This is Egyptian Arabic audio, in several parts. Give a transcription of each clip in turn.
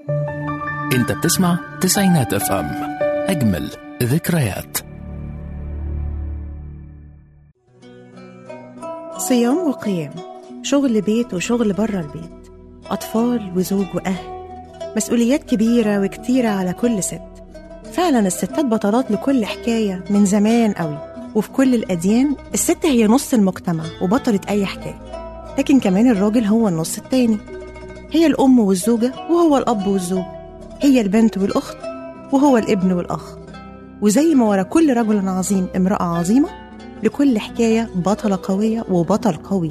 انت بتسمع تسعينات اف ام اجمل ذكريات صيام وقيام شغل بيت وشغل بره البيت أطفال وزوج وأهل مسؤوليات كبيرة وكتيرة على كل ست فعلا الستات بطلات لكل حكاية من زمان قوي وفي كل الأديان الست هي نص المجتمع وبطلة أي حكاية لكن كمان الراجل هو النص التاني هي الأم والزوجة وهو الأب والزوج هي البنت والأخت وهو الابن والأخ وزي ما ورا كل رجل عظيم امرأة عظيمة لكل حكاية بطلة قوية وبطل قوي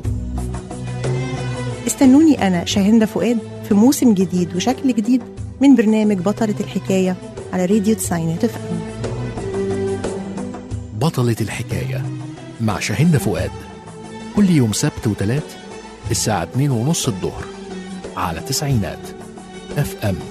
استنوني أنا شاهندة فؤاد في موسم جديد وشكل جديد من برنامج بطلة الحكاية على راديو تسعينات اف ام بطلة الحكاية مع شاهين فؤاد كل يوم سبت وتلات الساعة 2 ونص الظهر على تسعينات اف ام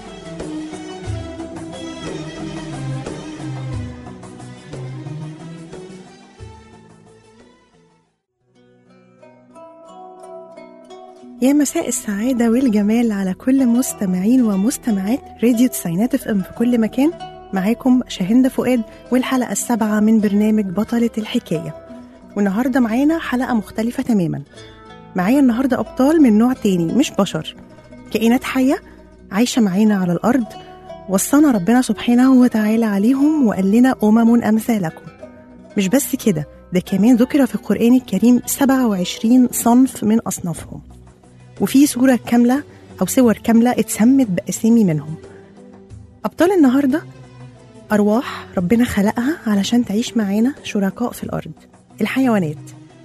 يا مساء السعادة والجمال على كل مستمعين ومستمعات راديو تسعينات اف ام في كل مكان معاكم شاهندة فؤاد والحلقة السابعة من برنامج بطلة الحكاية والنهاردة معانا حلقة مختلفة تماما معايا النهاردة أبطال من نوع تاني مش بشر كائنات حية عايشة معانا على الأرض وصانا ربنا سبحانه وتعالى عليهم وقال لنا أمم أمثالكم مش بس كده ده كمان ذكر في القرآن الكريم 27 صنف من أصنافهم وفي صورة كاملة أو صور كاملة اتسمت بأسامي منهم أبطال النهاردة أرواح ربنا خلقها علشان تعيش معانا شركاء في الأرض الحيوانات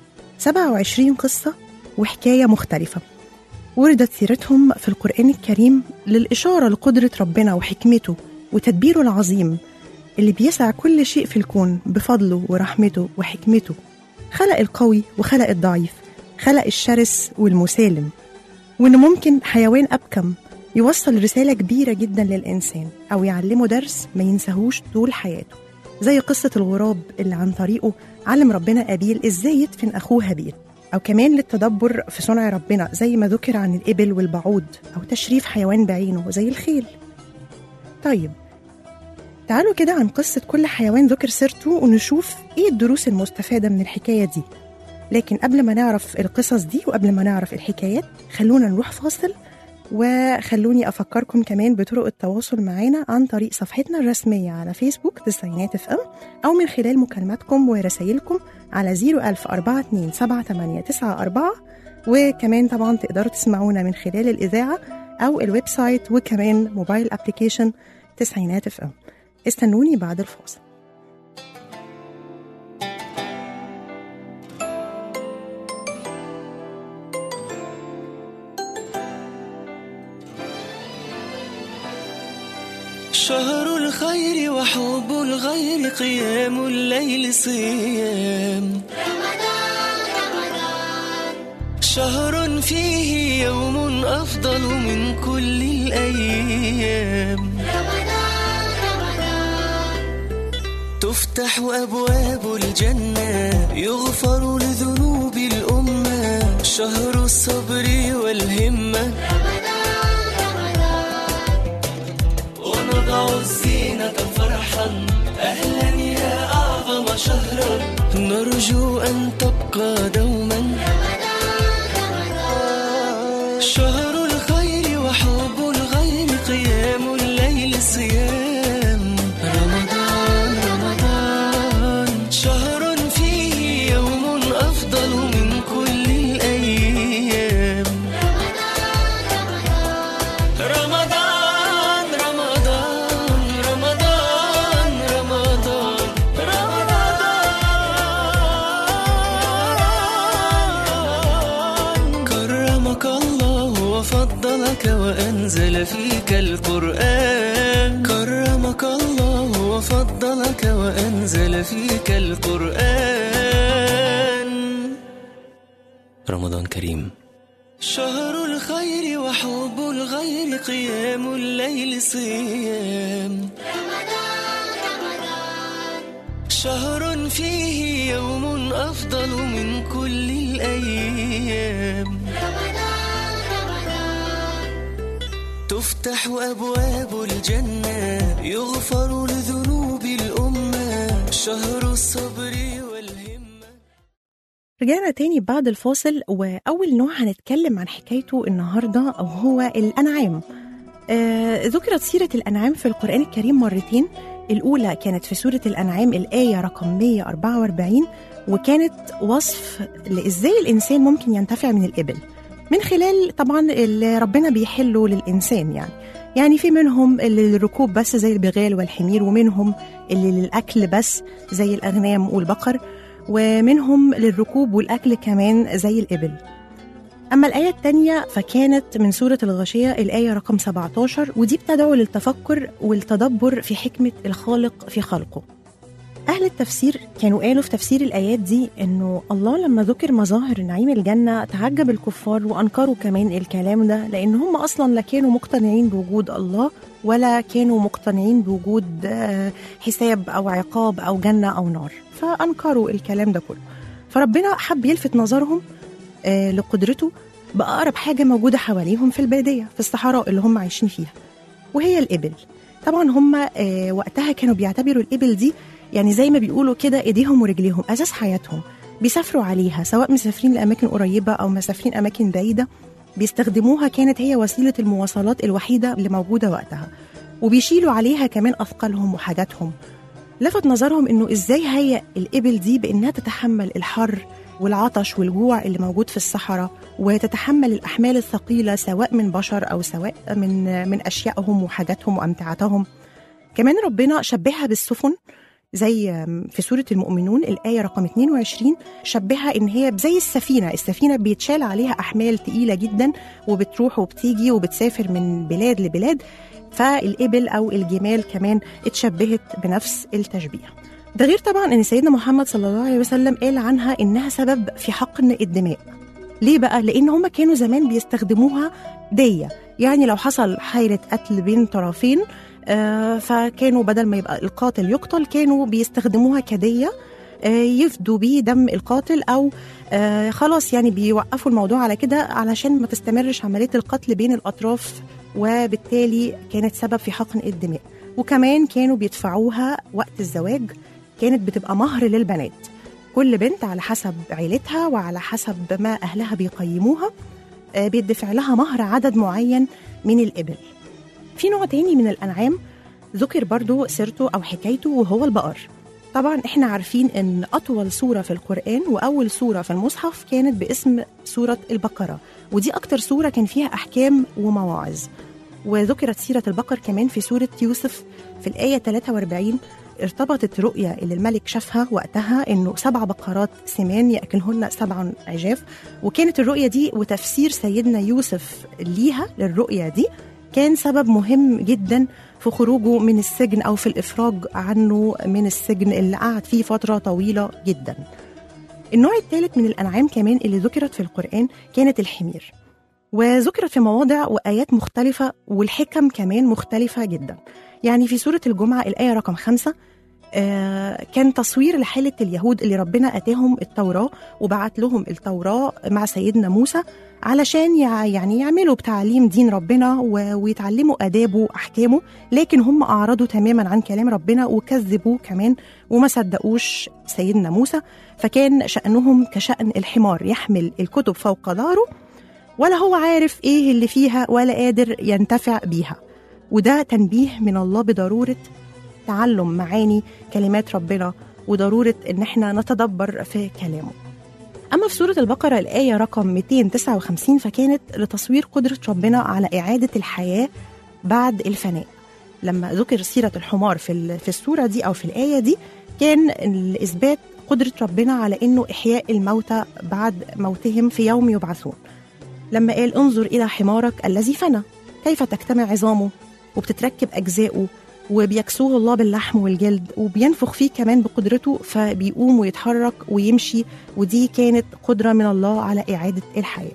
27 قصة وحكاية مختلفة وردت سيرتهم في القرآن الكريم للإشارة لقدرة ربنا وحكمته وتدبيره العظيم اللي بيسع كل شيء في الكون بفضله ورحمته وحكمته خلق القوي وخلق الضعيف خلق الشرس والمسالم وإن ممكن حيوان أبكم يوصل رسالة كبيرة جدا للإنسان أو يعلمه درس ما ينساهوش طول حياته زي قصة الغراب اللي عن طريقه علم ربنا أبيل إزاي يدفن أخوه هابيل أو كمان للتدبر في صنع ربنا زي ما ذكر عن الإبل والبعوض أو تشريف حيوان بعينه زي الخيل طيب تعالوا كده عن قصة كل حيوان ذكر سيرته ونشوف إيه الدروس المستفادة من الحكاية دي لكن قبل ما نعرف القصص دي وقبل ما نعرف الحكايات خلونا نروح فاصل وخلوني أفكركم كمان بطرق التواصل معنا عن طريق صفحتنا الرسمية على فيسبوك تسعينات اف ام أو من خلال مكالماتكم ورسايلكم على 010427894 وكمان طبعا تقدروا تسمعونا من خلال الإذاعة أو الويب سايت وكمان موبايل أبليكيشن تسعينات اف ام استنوني بعد الفاصل شهر الخير وحب الغير قيام الليل صيام شهر فيه يوم أفضل من كل الأيام تفتح أبواب الجنة يغفر لذنوب الأمة شهر الصبر والهمة ونضع الزينة فرحا أهلا يا أعظم شهرا نرجو أن تبقى دوما شهر الخير وحب الغير قيام الليل صيام رمضان رمضان شهر فيه يوم أفضل من كل الأيام رمضان رمضان رمضان رمضان رمضان كرمك الله وفضلك وأنزل فيك القرآن كرمك الله وفضلك وأنزل فيك القرآن رمضان كريم شهر الخير وحب الغير قيام الليل صيام شهر فيه يوم أفضل من كل الأيام تفتح أبواب الجنة يغفر لذنوب الأمة شهر الصبر والهمة رجعنا تاني بعد الفاصل وأول نوع هنتكلم عن حكايته النهاردة وهو الأنعام آه ذكرت سيرة الأنعام في القرآن الكريم مرتين الأولى كانت في سورة الأنعام الآية رقم 144 وكانت وصف لإزاي الإنسان ممكن ينتفع من الإبل من خلال طبعا اللي ربنا بيحله للإنسان يعني يعني في منهم اللي للركوب بس زي البغال والحمير ومنهم اللي للأكل بس زي الأغنام والبقر ومنهم للركوب والأكل كمان زي الإبل أما الآية الثانية فكانت من سورة الغاشية الآية رقم 17 ودي بتدعو للتفكر والتدبر في حكمة الخالق في خلقه أهل التفسير كانوا قالوا في تفسير الآيات دي إنه الله لما ذكر مظاهر نعيم الجنة تعجب الكفار وأنكروا كمان الكلام ده لأن هم أصلا لا كانوا مقتنعين بوجود الله ولا كانوا مقتنعين بوجود آه، حساب أو عقاب أو جنة أو نار فأنكروا الكلام ده كله فربنا حب يلفت نظرهم آه، لقدرته بأقرب حاجة موجودة حواليهم في البادية في الصحراء اللي هم عايشين فيها وهي الإبل طبعا هم آه، وقتها كانوا بيعتبروا الإبل دي يعني زي ما بيقولوا كده إيديهم ورجليهم أساس حياتهم بيسافروا عليها سواء مسافرين لأماكن قريبة أو مسافرين أماكن بعيدة بيستخدموها كانت هي وسيلة المواصلات الوحيدة اللي موجودة وقتها وبيشيلوا عليها كمان أثقالهم وحاجاتهم لفت نظرهم انه ازاي هي الابل دي بانها تتحمل الحر والعطش والجوع اللي موجود في الصحراء وتتحمل الاحمال الثقيله سواء من بشر او سواء من من اشيائهم وحاجاتهم وامتعتهم كمان ربنا شبهها بالسفن زي في سورة المؤمنون الآية رقم 22 شبهها إن هي زي السفينة السفينة بيتشال عليها أحمال تقيلة جدا وبتروح وبتيجي وبتسافر من بلاد لبلاد فالإبل أو الجمال كمان اتشبهت بنفس التشبيه ده غير طبعا ان سيدنا محمد صلى الله عليه وسلم قال عنها انها سبب في حقن الدماء ليه بقى لان هما كانوا زمان بيستخدموها ديه يعني لو حصل حاله قتل بين طرفين آه فكانوا بدل ما يبقى القاتل يقتل كانوا بيستخدموها كديه آه يفدوا بيه دم القاتل او آه خلاص يعني بيوقفوا الموضوع على كده علشان ما تستمرش عمليه القتل بين الاطراف وبالتالي كانت سبب في حقن الدماء وكمان كانوا بيدفعوها وقت الزواج كانت بتبقى مهر للبنات كل بنت على حسب عيلتها وعلى حسب ما أهلها بيقيموها آه، بيدفع لها مهر عدد معين من الإبل في نوع تاني من الأنعام ذكر برضو سيرته أو حكايته وهو البقر طبعا احنا عارفين ان اطول سوره في القران واول سوره في المصحف كانت باسم سوره البقره ودي اكتر سوره كان فيها احكام ومواعظ وذكرت سيره البقر كمان في سوره يوسف في الايه 43 ارتبطت رؤية اللي الملك شافها وقتها انه سبع بقرات سمان ياكلهن سبع عجاف وكانت الرؤية دي وتفسير سيدنا يوسف ليها للرؤية دي كان سبب مهم جدا في خروجه من السجن او في الافراج عنه من السجن اللي قعد فيه فترة طويلة جدا. النوع الثالث من الانعام كمان اللي ذكرت في القرآن كانت الحمير. وذكرت في مواضع وآيات مختلفة والحكم كمان مختلفة جدا يعني في سورة الجمعة الآية رقم خمسة آه كان تصوير لحالة اليهود اللي ربنا أتاهم التوراة وبعت لهم التوراة مع سيدنا موسى علشان يع- يعني يعملوا بتعليم دين ربنا و- ويتعلموا آدابه وأحكامه لكن هم أعرضوا تماما عن كلام ربنا وكذبوا كمان وما صدقوش سيدنا موسى فكان شأنهم كشأن الحمار يحمل الكتب فوق ظهره ولا هو عارف ايه اللي فيها ولا قادر ينتفع بيها وده تنبيه من الله بضروره تعلم معاني كلمات ربنا وضروره ان احنا نتدبر في كلامه اما في سوره البقره الايه رقم 259 فكانت لتصوير قدره ربنا على اعاده الحياه بعد الفناء لما ذكر سيره الحمار في ال- في السوره دي او في الايه دي كان لاثبات قدره ربنا على انه احياء الموتى بعد موتهم في يوم يبعثون لما قال انظر إلى حمارك الذي فنى كيف تجتمع عظامه وبتتركب أجزاؤه وبيكسوه الله باللحم والجلد وبينفخ فيه كمان بقدرته فبيقوم ويتحرك ويمشي ودي كانت قدرة من الله على إعادة الحياة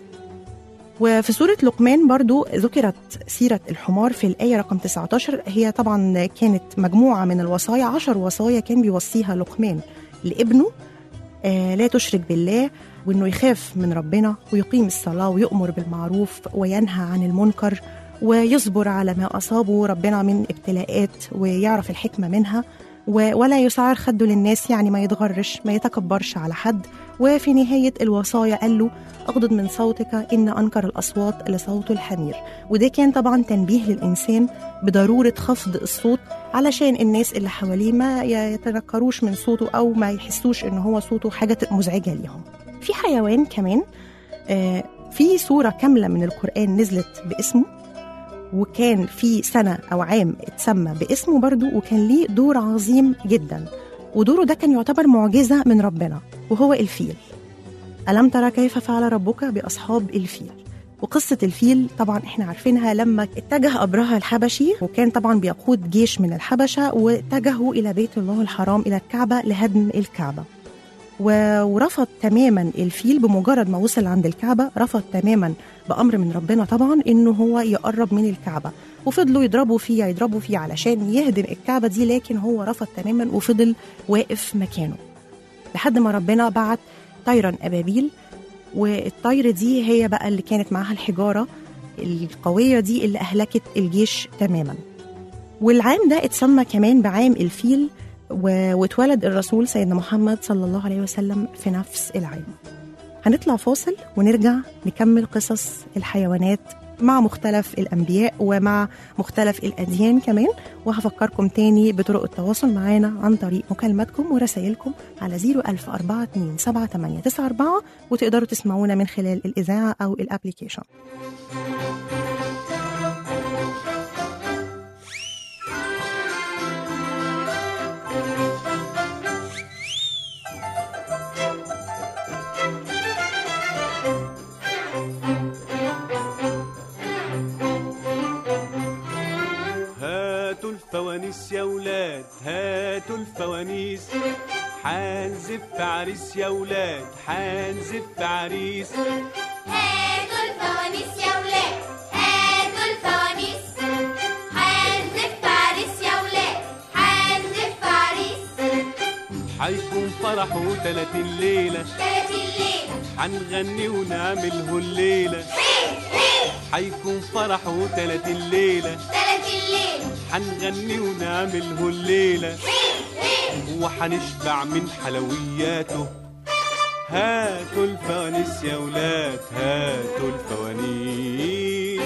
وفي سورة لقمان برضو ذكرت سيرة الحمار في الآية رقم 19 هي طبعا كانت مجموعة من الوصايا عشر وصايا كان بيوصيها لقمان لابنه آه لا تشرك بالله وانه يخاف من ربنا ويقيم الصلاه ويؤمر بالمعروف وينهى عن المنكر ويصبر على ما أصابه ربنا من ابتلاءات ويعرف الحكمة منها و- ولا يسعر خده للناس يعني ما يتغرش ما يتكبرش على حد وفي نهاية الوصايا قال له أغضض من صوتك إن أنكر الأصوات لصوت الحمير وده كان طبعا تنبيه للإنسان بضرورة خفض الصوت علشان الناس اللي حواليه ما يتنكروش من صوته أو ما يحسوش إن هو صوته حاجة مزعجة ليهم في حيوان كمان آه، في سورة كاملة من القرآن نزلت باسمه وكان في سنة أو عام اتسمى باسمه برضو وكان ليه دور عظيم جدا ودوره ده كان يعتبر معجزة من ربنا وهو الفيل ألم ترى كيف فعل ربك بأصحاب الفيل وقصة الفيل طبعا احنا عارفينها لما اتجه أبرهة الحبشي وكان طبعا بيقود جيش من الحبشة واتجهوا إلى بيت الله الحرام إلى الكعبة لهدم الكعبة و- ورفض تماما الفيل بمجرد ما وصل عند الكعبة رفض تماما بأمر من ربنا طبعا إنه هو يقرب من الكعبة وفضلوا يضربوا فيه يضربوا فيه علشان يهدم الكعبة دي لكن هو رفض تماما وفضل واقف مكانه لحد ما ربنا بعت طيرا أبابيل والطير دي هي بقى اللي كانت معاها الحجارة القوية دي اللي أهلكت الجيش تماما والعام ده اتسمى كمان بعام الفيل و- واتولد الرسول سيدنا محمد صلى الله عليه وسلم في نفس العام هنطلع فاصل ونرجع نكمل قصص الحيوانات مع مختلف الأنبياء ومع مختلف الأديان كمان وهفكركم تاني بطرق التواصل معانا عن طريق مكالماتكم ورسائلكم على 010427894 وتقدروا تسمعونا من خلال الإذاعة أو الأبليكيشن هاتوا الفوانيس يا ولاد هاتوا الفوانيس حنزف عريس يا ولاد حنزف عريس هاتوا الفوانيس يا ولاد هاتوا الفوانيس حنزف عريس يا ولاد حنزف عريس حيكون فرحه تلات الليلة تلات الليل حنغني ونعمله الليلة حيكون فرحه تلات الليلة تلات الليل حنغني ونعمله الليلة وحنشبع من حلوياته هاتوا الفوانيس يا ولاد هاتوا الفوانيس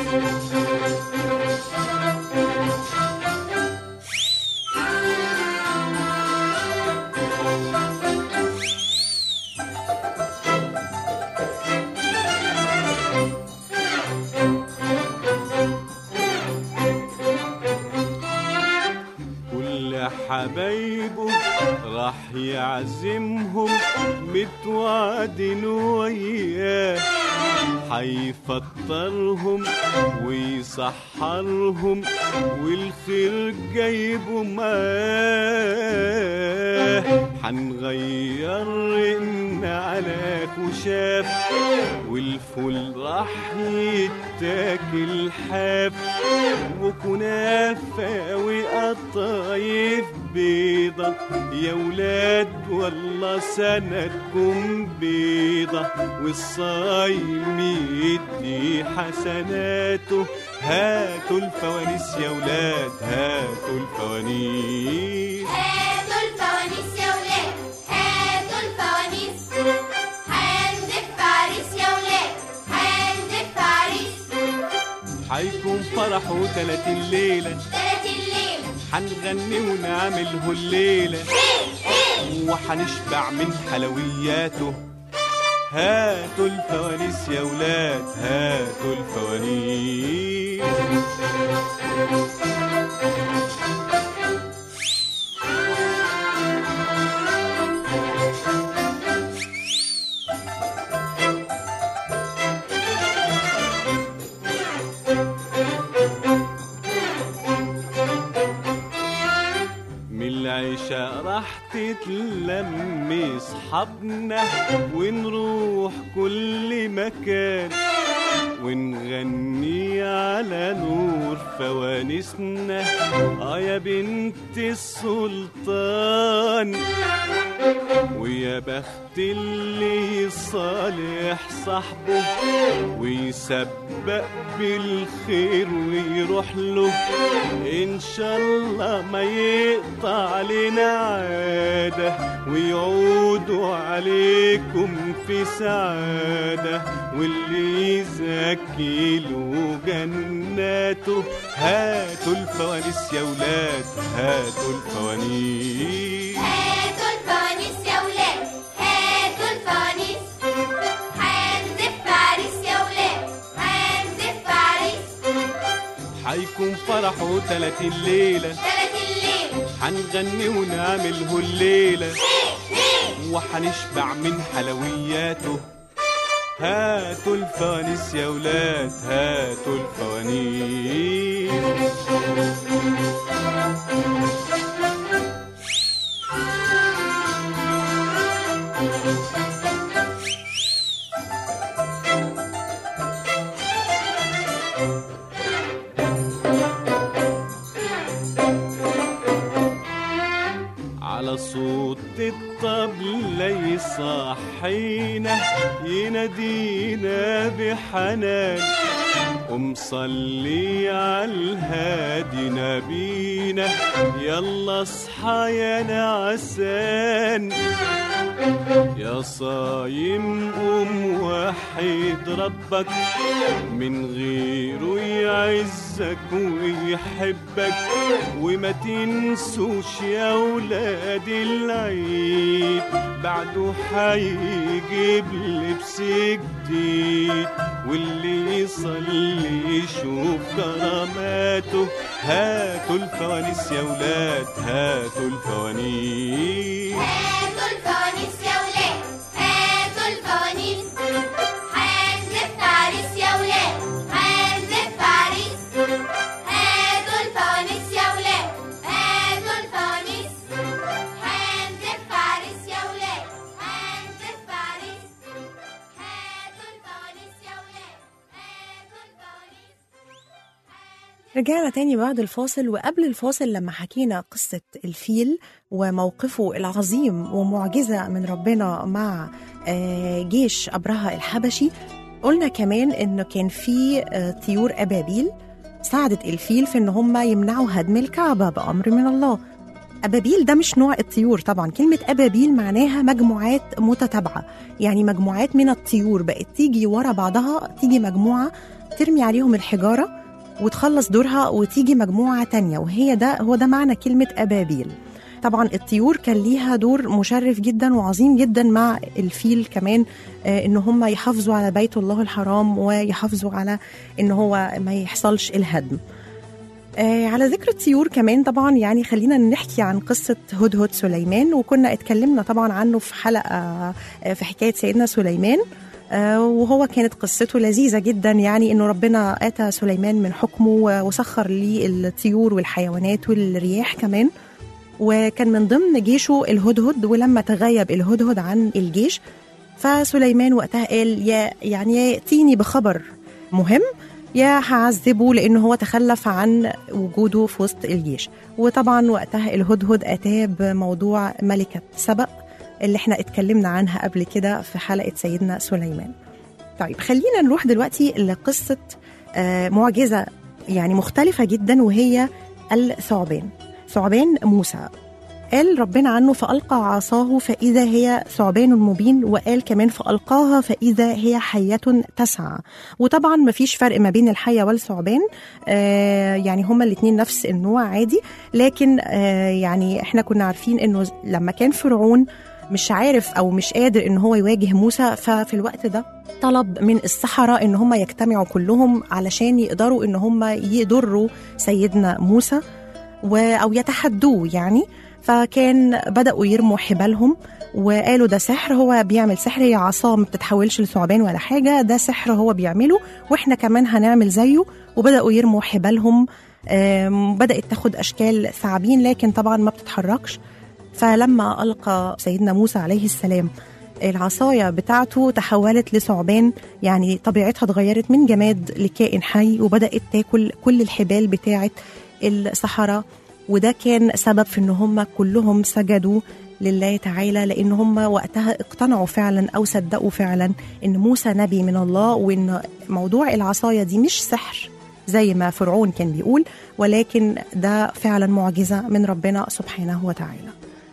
كل حبايبه راح يعزمهم متوعدين وياه حيفطرهم ويسحرهم والخير جايبه معاه حنغير رقن على خشاف والفول راح يتاكل حاف وكنافة وقطايف بيضة يا ولاد والله سنتكم بيضة والصايم يدي حسناته هاتوا الفوانيس يا ولاد هاتوا الفوانيس هاتوا الفوانيس يا ولاد هاتوا الفوانيس حنزف عريس يا ولاد حنزف عريس حيكون فرحه تلات الليلة تلات الليل حنغني ونعمله الليلة وحنشبع من حلوياته هاتوا الفوانيس يا ولاد هاتوا الفوانيس من العشاء راح تتلم اصحابنا ونروح كل مكان ونغني على نور فوانيسنا اه يا بنت السلطان ويا بخت اللي يصالح صاحبه ويسبق بالخير ويروح له ان شاء الله ما يقطع علينا عاده ويعودوا عليكم في سعاده واللي يزكي له جناته هاتوا الفوانيس يا ولاد هاتوا الفوانيس هاتوا الفوانيس يا ولاد هاتوا الفوانيس هنزف عريس يا ولاد هنزف عريس حيكون فرحه تلاتين ليلة تلات الليل حنغني ونعمله الليلة وحنشبع من حلوياته هاتوا الفوانيس يا ولاد هاتوا الفوانيس على صوت الطبلة يصحينا ينادينا بحنان ومصلي على الهادي نبينا يلا اصحى يا نعسان يا صايم قوم وحيد ربك من غيره يعزك ويحبك وما تنسوش يا ولاد العيد بعده حيجيب لبس جديد واللي يصلي يشوف كراماته هاتوا الفوانيس يا ولاد هاتوا الفوانيس هاتوا الفوانيس يا ولاد هاتوا الفوانيس هنزف عريس يا ولاد هنزف عريس هاتوا الفوانيس يا ولاد هاتوا الفوانيس هنزف عريس يا ولاد هنزف عريس هاتوا الفوانيس يا ولاد هاتوا الفوانيس رجعنا تاني بعد الفاصل وقبل الفاصل لما حكينا قصة الفيل وموقفه العظيم ومعجزة من ربنا مع آه، جيش أبرهة الحبشي قلنا كمان إنه كان في آه، طيور أبابيل ساعدت الفيل في إن هم يمنعوا هدم الكعبة بأمر من الله أبابيل ده مش نوع الطيور طبعا كلمة أبابيل معناها مجموعات متتابعة يعني مجموعات من الطيور بقت تيجي ورا بعضها تيجي مجموعة ترمي عليهم الحجارة وتخلص دورها وتيجي مجموعة تانية وهي ده هو ده معنى كلمة أبابيل طبعا الطيور كان ليها دور مشرف جدا وعظيم جدا مع الفيل كمان آه، ان هم يحافظوا على بيت الله الحرام ويحافظوا على ان هو ما يحصلش الهدم آه، على ذكر الطيور كمان طبعا يعني خلينا نحكي عن قصة هدهد سليمان وكنا اتكلمنا طبعا عنه في حلقة آه، في حكاية سيدنا سليمان آه، وهو كانت قصته لذيذة جدا يعني انه ربنا اتى سليمان من حكمه و- وسخر ليه الطيور والحيوانات والرياح كمان وكان من ضمن جيشه الهدهد ولما تغيب الهدهد عن الجيش فسليمان وقتها قال يا يعني يا ياتيني بخبر مهم يا هعذبه لانه هو تخلف عن وجوده في وسط الجيش وطبعا وقتها الهدهد اتاه بموضوع ملكه سبأ اللي احنا اتكلمنا عنها قبل كده في حلقه سيدنا سليمان طيب خلينا نروح دلوقتي لقصه آه، معجزه يعني مختلفه جدا وهي الثعبان ثعبان موسى قال ربنا عنه فألقى عصاه فإذا هي ثعبان مبين وقال كمان فألقاها فإذا هي حية تسعى وطبعا مفيش فرق ما بين الحية والثعبان آه يعني هما الاتنين نفس النوع عادي لكن آه يعني احنا كنا عارفين انه لما كان فرعون مش عارف او مش قادر ان هو يواجه موسى ففي الوقت ده طلب من السحرة ان هم يجتمعوا كلهم علشان يقدروا ان هم يضروا سيدنا موسى و او يتحدوه يعني فكان بدأوا يرموا حبالهم وقالوا ده سحر هو بيعمل سحر هي عصا ما بتتحولش لثعبان ولا حاجة ده سحر هو بيعمله واحنا كمان هنعمل زيه وبدأوا يرموا حبالهم آم، بدأت تاخد أشكال ثعابين لكن طبعا ما بتتحركش فلما ألقى سيدنا موسى عليه السلام العصاية بتاعته تحولت لثعبان يعني طبيعتها اتغيرت من جماد لكائن حي وبدأت تاكل كل الحبال بتاعة السحرة وده كان سبب في ان هم كلهم سجدوا لله تعالى لان هم وقتها اقتنعوا فعلا او صدقوا فعلا ان موسى نبي من الله وان موضوع العصايه دي مش سحر زي ما فرعون كان بيقول ولكن ده فعلا معجزه من ربنا سبحانه وتعالى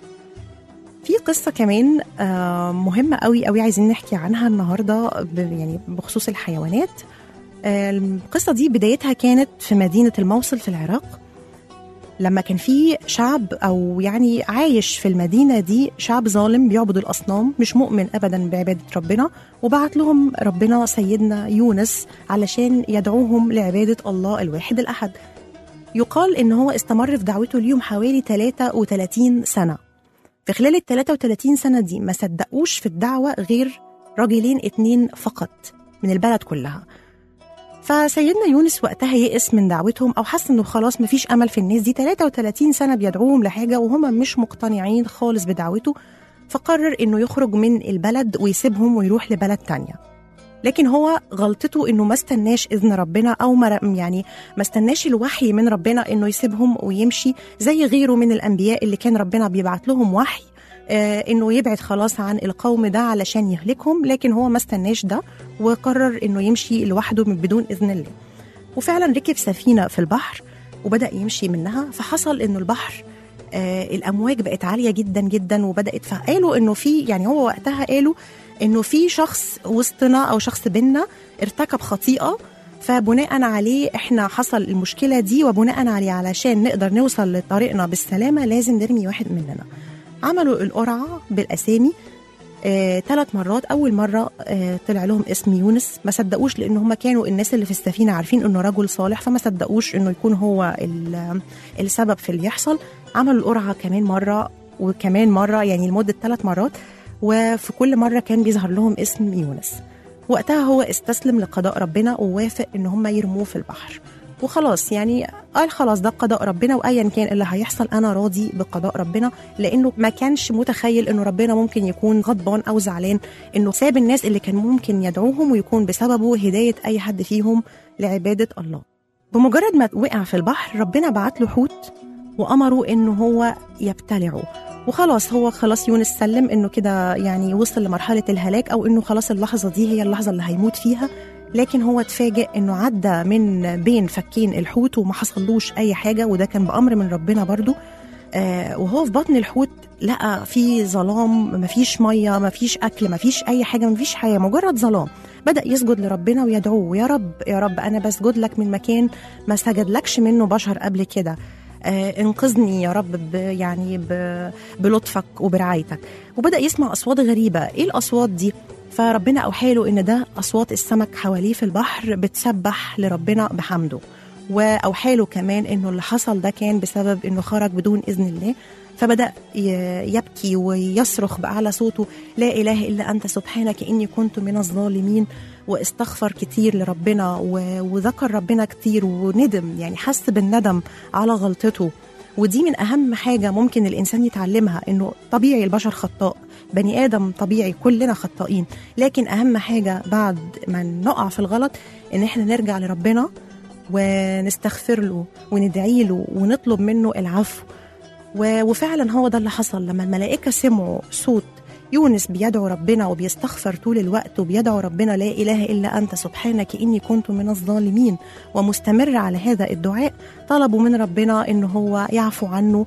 في قصه كمان آه، مهمه قوي قوي عايزين نحكي عنها النهارده ب- يعني بخصوص الحيوانات آه، القصه دي بدايتها كانت في مدينه الموصل في العراق لما كان في شعب او يعني عايش في المدينه دي شعب ظالم بيعبد الاصنام مش مؤمن ابدا بعباده ربنا وبعت لهم ربنا سيدنا يونس علشان يدعوهم لعباده الله الواحد الاحد يقال ان هو استمر في دعوته ليهم حوالي 33 سنه في خلال ال 33 سنه دي ما صدقوش في الدعوه غير راجلين اتنين فقط من البلد كلها فسيدنا يونس وقتها يئس من دعوتهم او حس انه خلاص مفيش امل في الناس دي 33 سنه بيدعوهم لحاجه وهم مش مقتنعين خالص بدعوته فقرر انه يخرج من البلد ويسيبهم ويروح لبلد تانية لكن هو غلطته انه ما استناش اذن ربنا او ما يعني ما استناش الوحي من ربنا انه يسيبهم ويمشي زي غيره من الانبياء اللي كان ربنا بيبعت لهم وحي آه انه يبعد خلاص عن القوم ده علشان يهلكهم لكن هو ما استناش ده وقرر انه يمشي لوحده من بدون اذن الله وفعلا ركب سفينه في البحر وبدا يمشي منها فحصل انه البحر آه الامواج بقت عاليه جدا جدا وبدات فقالوا انه في يعني هو وقتها قالوا انه في شخص وسطنا او شخص بينا ارتكب خطيئه فبناء عليه احنا حصل المشكله دي وبناء عليه علشان نقدر نوصل لطريقنا بالسلامه لازم نرمي واحد مننا عملوا القرعه بالاسامي ثلاث آه، مرات اول مره آه، طلع لهم اسم يونس ما صدقوش لان هم كانوا الناس اللي في السفينه عارفين انه رجل صالح فما صدقوش انه يكون هو ال- السبب في اللي يحصل عملوا القرعه كمان مره وكمان مره يعني لمده ثلاث مرات وفي كل مره كان بيظهر لهم اسم يونس وقتها هو استسلم لقضاء ربنا ووافق ان هم يرموه في البحر وخلاص يعني قال خلاص ده قضاء ربنا وايا كان اللي هيحصل انا راضي بقضاء ربنا لانه ما كانش متخيل انه ربنا ممكن يكون غضبان او زعلان انه ساب الناس اللي كان ممكن يدعوهم ويكون بسببه هدايه اي حد فيهم لعباده الله بمجرد ما وقع في البحر ربنا بعت له حوت وامره انه هو يبتلعه وخلاص هو خلاص يونس سلم انه كده يعني وصل لمرحله الهلاك او انه خلاص اللحظه دي هي اللحظه اللي هيموت فيها لكن هو اتفاجئ انه عدى من بين فكين الحوت وما حصلوش اي حاجه وده كان بامر من ربنا برضو آه وهو في بطن الحوت لقى في ظلام مفيش ميه مفيش اكل مفيش اي حاجه مفيش حياه مجرد ظلام بدا يسجد لربنا ويدعوه يا رب يا رب انا بسجد لك من مكان ما سجدلكش منه بشر قبل كده آه انقذني يا رب ب يعني ب بلطفك وبرعايتك وبدا يسمع اصوات غريبه ايه الاصوات دي فربنا اوحى له ان ده اصوات السمك حواليه في البحر بتسبح لربنا بحمده واوحى له كمان انه اللي حصل ده كان بسبب انه خرج بدون اذن الله فبدا ي- يبكي ويصرخ باعلى صوته لا اله الا انت سبحانك اني كنت من الظالمين واستغفر كتير لربنا و- وذكر ربنا كتير وندم يعني حس بالندم على غلطته ودي من اهم حاجه ممكن الانسان يتعلمها انه طبيعي البشر خطاء بني ادم طبيعي كلنا خطائين لكن اهم حاجه بعد ما نقع في الغلط ان احنا نرجع لربنا ونستغفر له وندعي له ونطلب منه العفو و- وفعلا هو ده اللي حصل لما الملائكه سمعوا صوت يونس بيدعو ربنا وبيستغفر طول الوقت وبيدعو ربنا لا اله الا انت سبحانك اني كنت من الظالمين ومستمر على هذا الدعاء طلبوا من ربنا ان هو يعفو عنه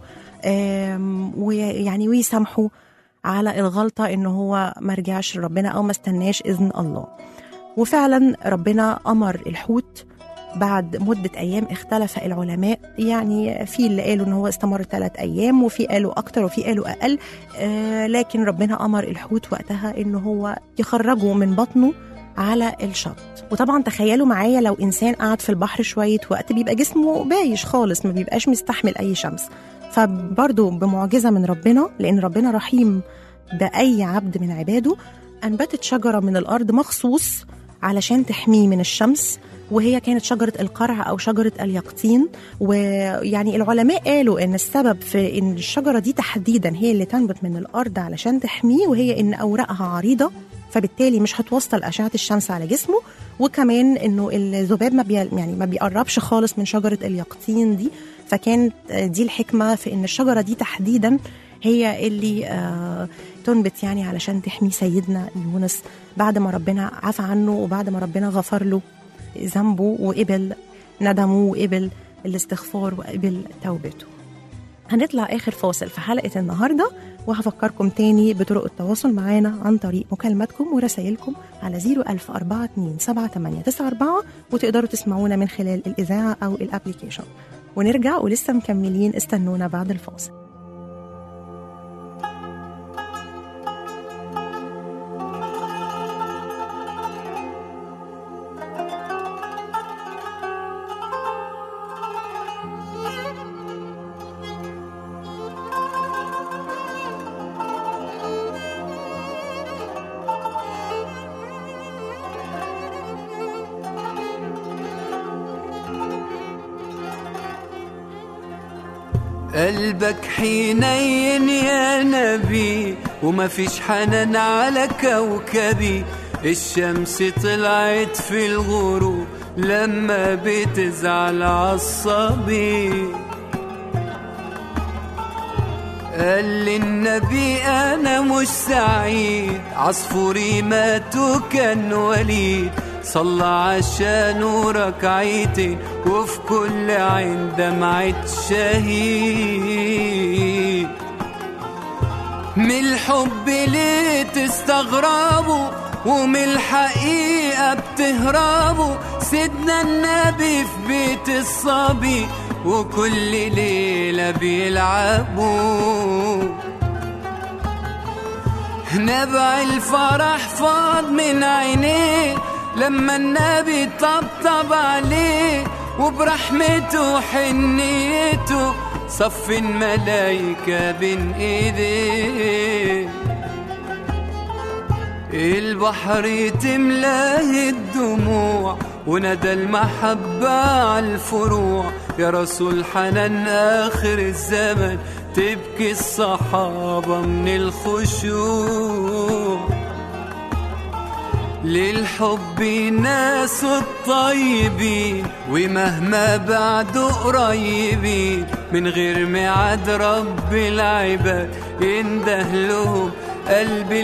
آم، ويعني ويسامحه على الغلطه ان هو ما رجعش لربنا او ما استناش اذن الله وفعلا ربنا امر الحوت بعد مدة أيام اختلف العلماء يعني في اللي قالوا إن هو استمر ثلاث أيام وفي قالوا أكتر وفي قالوا أقل آه لكن ربنا أمر الحوت وقتها إن هو يخرجه من بطنه على الشط وطبعا تخيلوا معايا لو إنسان قعد في البحر شوية وقت بيبقى جسمه بايش خالص ما بيبقاش مستحمل أي شمس فبرضه بمعجزة من ربنا لأن ربنا رحيم بأي عبد من عباده أنبتت شجرة من الأرض مخصوص علشان تحميه من الشمس وهي كانت شجرة القرع أو شجرة اليقطين ويعني العلماء قالوا إن السبب في إن الشجرة دي تحديدا هي اللي تنبت من الأرض علشان تحميه وهي إن أوراقها عريضة فبالتالي مش هتوصل أشعة الشمس على جسمه وكمان إنه الذباب ما بي يعني ما بيقربش خالص من شجرة اليقطين دي فكانت دي الحكمة في إن الشجرة دي تحديدا هي اللي آه تنبت يعني علشان تحمي سيدنا يونس بعد ما ربنا عفى عنه وبعد ما ربنا غفر له ذنبه وقبل ندمه وقبل الاستغفار وقبل توبته هنطلع آخر فاصل في حلقة النهاردة وهفكركم تاني بطرق التواصل معانا عن طريق مكالماتكم ورسائلكم على 010427894 وتقدروا تسمعونا من خلال الإذاعة أو الأبليكيشن ونرجع ولسه مكملين استنونا بعد الفاصل قلبك حنين يا نبي وما فيش حنان على كوكبي الشمس طلعت في الغروب لما بتزعل عصبي قال لي النبي انا مش سعيد عصفوري مات وكان وليد صلى عشانه ركعتين وفي كل عين دمعة شهيد من الحب ليه تستغربوا ومن الحقيقة بتهربوا سيدنا النبي في بيت الصبي وكل ليلة بيلعبوا نبع الفرح فاض من عينيه لما النبي طبطب عليه وبرحمته وحنيته صف الملايكة بين ايديه البحر تملاه الدموع وندى المحبة على الفروع يا رسول حنان آخر الزمن تبكي الصحابة من الخشوع للحب ناس الطيبين ومهما بعدوا قريبين من غير ميعاد رب العباد ينده لهم قلبي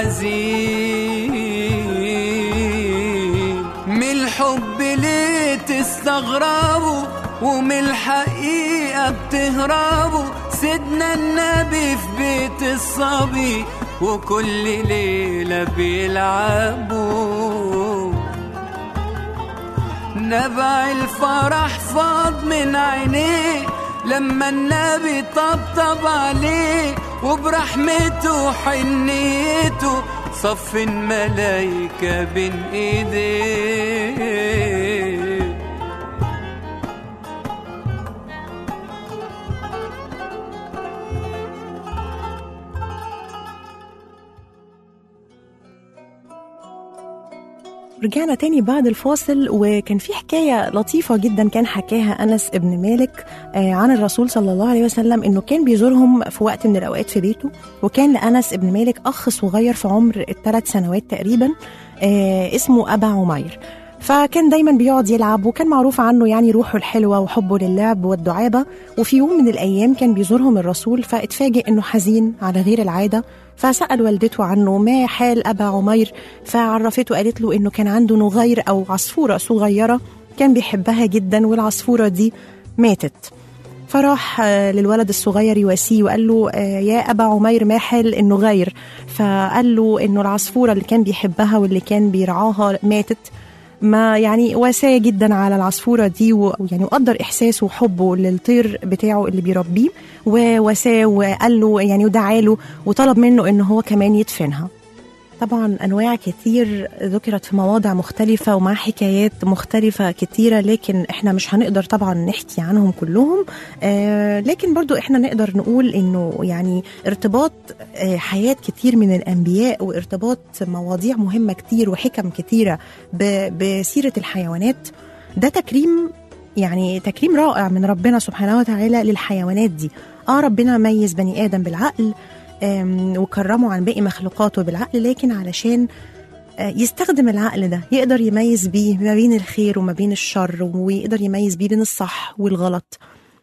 الحزين من الحب ليه تستغربوا ومن الحقيقة بتهربوا سيدنا النبي في بيت الصبي وكل ليلة بيلعبوا نبع الفرح فاض من عينيه لما النبي طبطب عليه وبرحمته وحنيته صف الملايكة بين ايديه رجعنا تاني بعد الفاصل وكان في حكاية لطيفة جدا كان حكاها أنس ابن مالك آه، عن الرسول صلى الله عليه وسلم إنه كان بيزورهم في وقت من الأوقات في بيته وكان لأنس ابن مالك أخ صغير في عمر الثلاث سنوات تقريبا آه، اسمه أبا عمير فكان دايما بيقعد يلعب وكان معروف عنه يعني روحه الحلوة وحبه للعب والدعابة وفي يوم من الأيام كان بيزورهم الرسول فاتفاجئ إنه حزين على غير العادة فسأل والدته عنه ما حال أبا عمير فعرفته قالت له إنه كان عنده نغير أو عصفورة صغيرة كان بيحبها جدا والعصفورة دي ماتت فراح آه، للولد الصغير يواسيه وقال له آه، يا أبا عمير ما حال النغير فقال له إنه العصفورة اللي كان بيحبها واللي كان بيرعاها ماتت ما يعني واساه جدا على العصفوره دي ويعني وقدر احساسه وحبه للطير بتاعه اللي بيربيه وواساه وقال له يعني ودعا له وطلب منه ان هو كمان يدفنها طبعا انواع كتير ذكرت في مواضع مختلفه ومع حكايات مختلفه كتيره لكن احنا مش هنقدر طبعا نحكي عنهم كلهم آه لكن برضو احنا نقدر نقول انه يعني ارتباط آه حياه كتير من الانبياء وارتباط مواضيع مهمه كتير وحكم كتيره ب- بسيره الحيوانات ده تكريم يعني تكريم رائع من ربنا سبحانه وتعالى للحيوانات دي اه ربنا ميز بني ادم بالعقل آم، وكرمه عن باقي مخلوقاته بالعقل لكن علشان آه، يستخدم العقل ده يقدر يميز بيه ما بين الخير وما بين الشر ويقدر يميز بيه بين الصح والغلط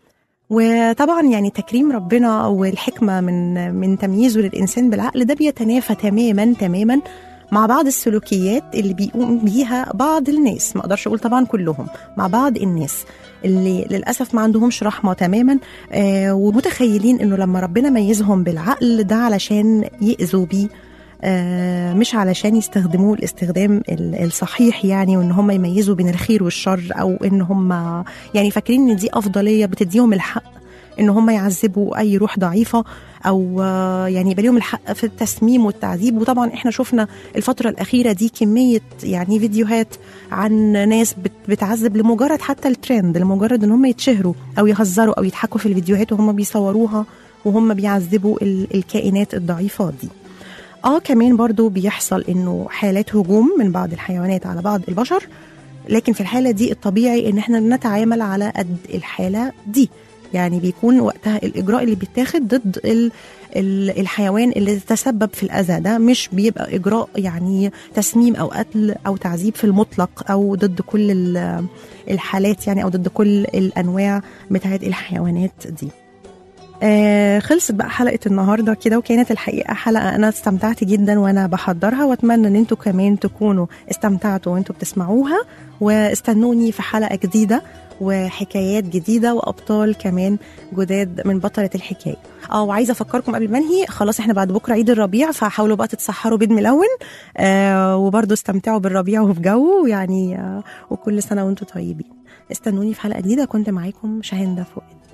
وطبعا يعني تكريم ربنا والحكمه من من تمييزه للانسان بالعقل ده بيتنافى تماما تماما مع بعض السلوكيات اللي بيقوم بيها بعض الناس ما اقدرش اقول طبعا كلهم مع بعض الناس اللي للاسف ما عندهمش رحمه تماما آه ومتخيلين انه لما ربنا ميزهم بالعقل ده علشان يأذوا بيه آه، مش علشان يستخدموه الاستخدام ال- الصحيح يعني وان هم يميزوا بين الخير والشر او ان هم يعني فاكرين ان دي افضليه بتديهم الحق ان هم يعذبوا اي روح ضعيفه او آه، يعني يبقى لهم الحق في التسميم والتعذيب وطبعا احنا شفنا الفتره الاخيره دي كميه يعني فيديوهات عن ناس بت- بتعذب لمجرد حتى الترند لمجرد ان هم يتشهروا او يهزروا او يضحكوا في الفيديوهات وهم بيصوروها وهم بيعذبوا ال- الكائنات الضعيفات دي اه كمان برضو بيحصل انه حالات هجوم من بعض الحيوانات على بعض البشر لكن في الحالة دي الطبيعي ان احنا نتعامل على قد الحالة دي يعني بيكون وقتها الاجراء اللي بيتاخد ضد ال ال- الحيوان اللي تسبب في الاذى ده مش بيبقى اجراء يعني تسميم او قتل او تعذيب في المطلق او ضد كل ال- الحالات يعني او ضد كل الانواع بتاعت الحيوانات دي آه خلصت بقى حلقة النهاردة كده وكانت الحقيقة حلقة أنا استمتعت جدا وأنا بحضرها وأتمنى إن أنتوا كمان تكونوا استمتعتوا وأنتوا بتسمعوها واستنوني في حلقة جديدة وحكايات جديدة وأبطال كمان جداد من بطلة الحكاية اه وعايزة أفكركم قبل ما أنهي خلاص إحنا بعد بكرة عيد الربيع فحاولوا بقى تتسحروا بيض ملون آه وبرضه استمتعوا بالربيع وفي جو يعني آه وكل سنة وأنتوا طيبين استنوني في حلقة جديدة كنت معاكم شاهندة فؤاد